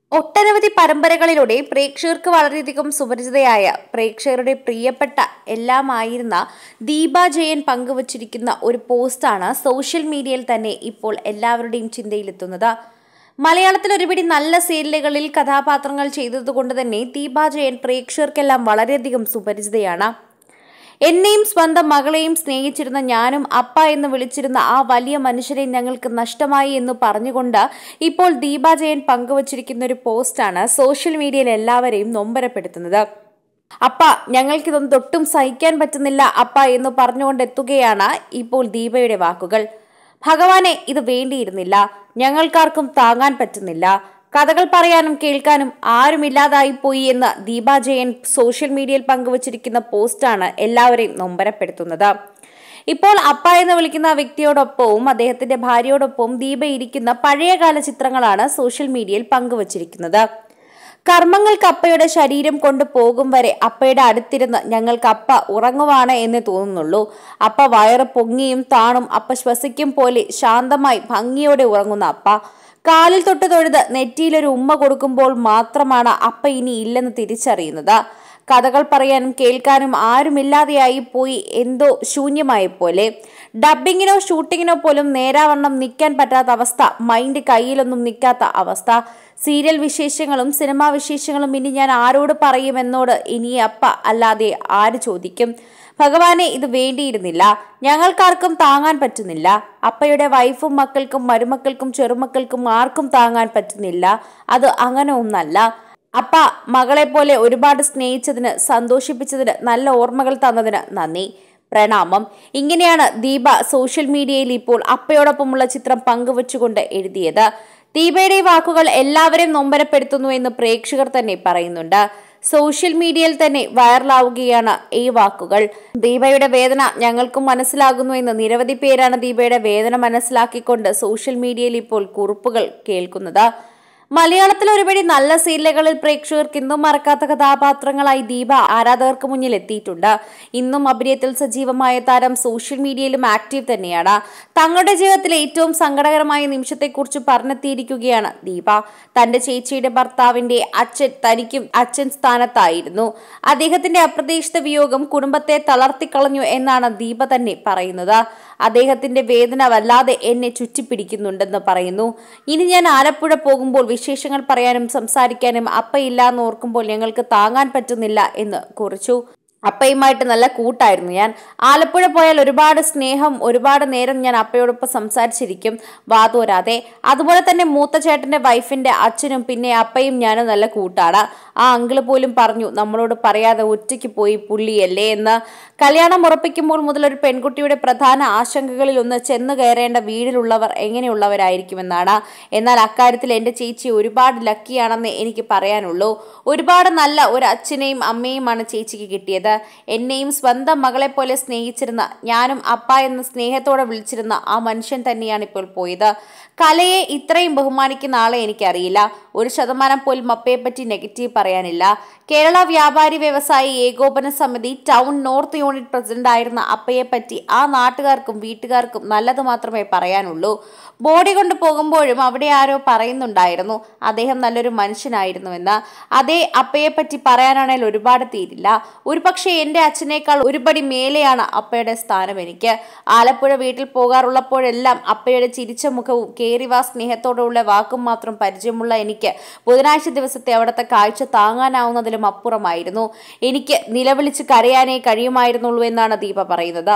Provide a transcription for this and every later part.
ഒട്ടനവധി പരമ്പരകളിലൂടെ പ്രേക്ഷകർക്ക് വളരെയധികം സുപരിചിതയായ പ്രേക്ഷകരുടെ പ്രിയപ്പെട്ട എല്ലാമായിരുന്ന ദീപ ജയൻ പങ്കുവച്ചിരിക്കുന്ന ഒരു പോസ്റ്റാണ് സോഷ്യൽ മീഡിയയിൽ തന്നെ ഇപ്പോൾ എല്ലാവരുടെയും ചിന്തയിലെത്തുന്നത് മലയാളത്തിൽ ഒരുപിടി നല്ല സീരിയലുകളിൽ കഥാപാത്രങ്ങൾ ചെയ്തതുകൊണ്ട് തന്നെ ദീപ ജയൻ പ്രേക്ഷകർക്കെല്ലാം വളരെയധികം സുപരിചിതയാണ് എന്നെയും സ്വന്തം മകളെയും സ്നേഹിച്ചിരുന്ന ഞാനും അപ്പ എന്ന് വിളിച്ചിരുന്ന ആ വലിയ മനുഷ്യരെ ഞങ്ങൾക്ക് നഷ്ടമായി എന്ന് പറഞ്ഞുകൊണ്ട് ഇപ്പോൾ ദീപ ജയൻ പങ്കുവച്ചിരിക്കുന്ന ഒരു പോസ്റ്റാണ് സോഷ്യൽ മീഡിയയിൽ എല്ലാവരെയും നൊമ്പരപ്പെടുത്തുന്നത് അപ്പ ഞങ്ങൾക്കിതൊന്നും തൊട്ടും സഹിക്കാൻ പറ്റുന്നില്ല അപ്പ എന്ന് പറഞ്ഞുകൊണ്ട് എത്തുകയാണ് ഇപ്പോൾ ദീപയുടെ വാക്കുകൾ ഭഗവാനെ ഇത് വേണ്ടിയിരുന്നില്ല ഞങ്ങൾക്കാർക്കും താങ്ങാൻ പറ്റുന്നില്ല കഥകൾ പറയാനും കേൾക്കാനും ആരുമില്ലാതായി പോയി എന്ന് ദീപ ജയൻ സോഷ്യൽ മീഡിയയിൽ പങ്കുവച്ചിരിക്കുന്ന പോസ്റ്റാണ് എല്ലാവരെയും നൊമ്പരപ്പെടുത്തുന്നത് ഇപ്പോൾ അപ്പ എന്ന് വിളിക്കുന്ന വ്യക്തിയോടൊപ്പവും അദ്ദേഹത്തിന്റെ ഭാര്യയോടൊപ്പവും ദീപ ഇരിക്കുന്ന പഴയകാല ചിത്രങ്ങളാണ് സോഷ്യൽ മീഡിയയിൽ പങ്കുവച്ചിരിക്കുന്നത് കർമ്മങ്ങൾക്ക് അപ്പയുടെ ശരീരം കൊണ്ട് പോകും വരെ അപ്പയുടെ അടുത്തിരുന്ന് ഞങ്ങൾക്ക് അപ്പ ഉറങ്ങുവാണ് എന്ന് തോന്നുന്നുള്ളൂ അപ്പ വയറ് പൊങ്ങിയും താണും അപ്പ ശ്വസിക്കും പോലെ ശാന്തമായി ഭംഗിയോടെ ഉറങ്ങുന്ന അപ്പ കാലിൽ തൊട്ട് തൊഴുത് നെറ്റിയിലൊരു ഉമ്മ കൊടുക്കുമ്പോൾ മാത്രമാണ് അപ്പ ഇനി ഇല്ലെന്ന് തിരിച്ചറിയുന്നത് കഥകൾ പറയാനും കേൾക്കാനും ആരുമില്ലാതെയായി പോയി എന്തോ ശൂന്യമായ പോലെ ഡബിങ്ങിനോ ഷൂട്ടിങ്ങിനോ പോലും നേരാവണ്ണം നിൽക്കാൻ പറ്റാത്ത അവസ്ഥ മൈൻഡ് കയ്യിലൊന്നും നിൽക്കാത്ത അവസ്ഥ സീരിയൽ വിശേഷങ്ങളും സിനിമാ വിശേഷങ്ങളും ഇനി ഞാൻ ആരോട് പറയുമെന്നോട് ഇനി അപ്പ അല്ലാതെ ആര് ചോദിക്കും ഭഗവാനെ ഇത് വേണ്ടിയിരുന്നില്ല ഞങ്ങൾക്കാർക്കും താങ്ങാൻ പറ്റുന്നില്ല അപ്പയുടെ വൈഫും മക്കൾക്കും മരുമക്കൾക്കും ചെറുമക്കൾക്കും ആർക്കും താങ്ങാൻ പറ്റുന്നില്ല അത് അങ്ങനെ ഒന്നല്ല അപ്പ മകളെ പോലെ ഒരുപാട് സ്നേഹിച്ചതിന് സന്തോഷിപ്പിച്ചതിന് നല്ല ഓർമ്മകൾ തന്നതിന് നന്ദി പ്രണാമം ഇങ്ങനെയാണ് ദീപ സോഷ്യൽ മീഡിയയിൽ ഇപ്പോൾ അപ്പയോടൊപ്പമുള്ള ചിത്രം പങ്കുവച്ചുകൊണ്ട് എഴുതിയത് ദീപയുടെ ഈ വാക്കുകൾ എല്ലാവരെയും നൊമ്പരപ്പെടുത്തുന്നു എന്ന് പ്രേക്ഷകർ തന്നെ പറയുന്നുണ്ട് സോഷ്യൽ മീഡിയയിൽ തന്നെ വൈറലാവുകയാണ് ഈ വാക്കുകൾ ദീപയുടെ വേദന ഞങ്ങൾക്കും മനസ്സിലാകുന്നു എന്ന് നിരവധി പേരാണ് ദീപയുടെ വേദന മനസ്സിലാക്കിക്കൊണ്ട് സോഷ്യൽ മീഡിയയിൽ ഇപ്പോൾ കുറിപ്പുകൾ കേൾക്കുന്നത് മലയാളത്തിൽ ഒരുപടി നല്ല സീരിയലുകളിൽ പ്രേക്ഷകർക്ക് ഇന്നും മറക്കാത്ത കഥാപാത്രങ്ങളായി ദീപ ആരാധകർക്ക് മുന്നിൽ എത്തിയിട്ടുണ്ട് ഇന്നും അഭിനയത്തിൽ സജീവമായ താരം സോഷ്യൽ മീഡിയയിലും ആക്റ്റീവ് തന്നെയാണ് തങ്ങളുടെ ജീവിതത്തിലെ ഏറ്റവും സങ്കടകരമായ നിമിഷത്തെക്കുറിച്ച് പറഞ്ഞെത്തിയിരിക്കുകയാണ് ദീപ തന്റെ ചേച്ചിയുടെ ഭർത്താവിന്റെ അച്ഛൻ തനിക്കും അച്ഛൻ സ്ഥാനത്തായിരുന്നു അദ്ദേഹത്തിന്റെ അപ്രതീക്ഷിത വിയോഗം കുടുംബത്തെ തളർത്തിക്കളഞ്ഞു എന്നാണ് ദീപ തന്നെ പറയുന്നത് അദ്ദേഹത്തിന്റെ വേദന വല്ലാതെ എന്നെ ചുറ്റിപ്പിടിക്കുന്നുണ്ടെന്ന് പറയുന്നു ഇനി ഞാൻ ആലപ്പുഴ പോകുമ്പോൾ വിശേഷങ്ങൾ പറയാനും സംസാരിക്കാനും അപ്പയില്ലാന്ന് ഓർക്കുമ്പോൾ ഞങ്ങൾക്ക് താങ്ങാൻ പറ്റുന്നില്ല എന്ന് കുറിച്ചു അപ്പയുമായിട്ട് നല്ല കൂട്ടായിരുന്നു ഞാൻ ആലപ്പുഴ പോയാൽ ഒരുപാട് സ്നേഹം ഒരുപാട് നേരം ഞാൻ അപ്പയോടൊപ്പം സംസാരിച്ചിരിക്കും വാതോരാതെ അതുപോലെ തന്നെ മൂത്ത ചേട്ടന്റെ വൈഫിന്റെ അച്ഛനും പിന്നെ അപ്പയും ഞാനും നല്ല കൂട്ടാണ് ആ അങ്കിള് പോലും പറഞ്ഞു നമ്മളോട് പറയാതെ ഒറ്റയ്ക്ക് പോയി പുള്ളിയല്ലേ എന്ന് കല്യാണം ഉറപ്പിക്കുമ്പോൾ മുതൽ ഒരു പെൺകുട്ടിയുടെ പ്രധാന ആശങ്കകളിൽ ഒന്ന് ചെന്ന് കയറേണ്ട വീടിലുള്ളവർ എങ്ങനെയുള്ളവരായിരിക്കുമെന്നാണ് എന്നാൽ അക്കാര്യത്തിൽ എൻ്റെ ചേച്ചി ഒരുപാട് ലക്കിയാണെന്ന് എനിക്ക് പറയാനുള്ളൂ ഒരുപാട് നല്ല ഒരു അച്ഛനെയും അമ്മയുമാണ് ചേച്ചിക്ക് കിട്ടിയത് എന്നെയും സ്വന്തം മകളെ പോലെ സ്നേഹിച്ചിരുന്ന ഞാനും അപ്പ എന്ന സ്നേഹത്തോടെ വിളിച്ചിരുന്ന ആ മനുഷ്യൻ തന്നെയാണ് ഇപ്പോൾ പോയത് കലയെ ഇത്രയും ബഹുമാനിക്കുന്ന ആളെ എനിക്കറിയില്ല ഒരു ശതമാനം പോലും അപ്പയെപ്പറ്റി നെഗറ്റീവ് പറയാനില്ല കേരള വ്യാപാരി വ്യവസായി ഏകോപന സമിതി ടൗൺ നോർത്ത് യൂണിറ്റ് പ്രസിഡന്റ് ആയിരുന്ന അപ്പയെപ്പറ്റി ആ നാട്ടുകാർക്കും വീട്ടുകാർക്കും നല്ലത് മാത്രമേ പറയാനുള്ളൂ ബോഡി കൊണ്ട് പോകുമ്പോഴും അവിടെ ആരോ പറയുന്നുണ്ടായിരുന്നു അദ്ദേഹം നല്ലൊരു മനുഷ്യനായിരുന്നുവെന്ന് അതേ അപ്പയെപ്പറ്റി പറയാനാണെങ്കിൽ ഒരുപാട് തീരില്ല ഒരു പക്ഷേ എൻ്റെ അച്ഛനേക്കാൾ ഒരുപടി മേലെയാണ് അപ്പയുടെ സ്ഥാനം എനിക്ക് ആലപ്പുഴ വീട്ടിൽ പോകാറുള്ളപ്പോഴെല്ലാം അപ്പയുടെ ചിരിച്ച മുഖവും കേറിവാ സ്നേഹത്തോടുള്ള വാക്കും മാത്രം പരിചയമുള്ള എനിക്ക് ബുധനാഴ്ച ദിവസത്തെ അവിടുത്തെ കാഴ്ച താങ്ങാനാവുന്നതിലും അപ്പുറമായിരുന്നു എനിക്ക് നിലവിളിച്ച് കരയാനേ കഴിയുമായിരുന്നുള്ളൂ എന്നാണ് ദീപ പറയുന്നത്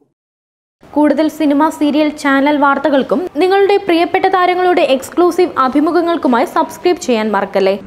കൂടുതൽ സിനിമ സീരിയൽ ചാനൽ വാർത്തകൾക്കും നിങ്ങളുടെ പ്രിയപ്പെട്ട താരങ്ങളുടെ എക്സ്ക്ലൂസീവ് അഭിമുഖങ്ങൾക്കുമായി സബ്സ്ക്രൈബ് ചെയ്യാൻ മറക്കല്ലേ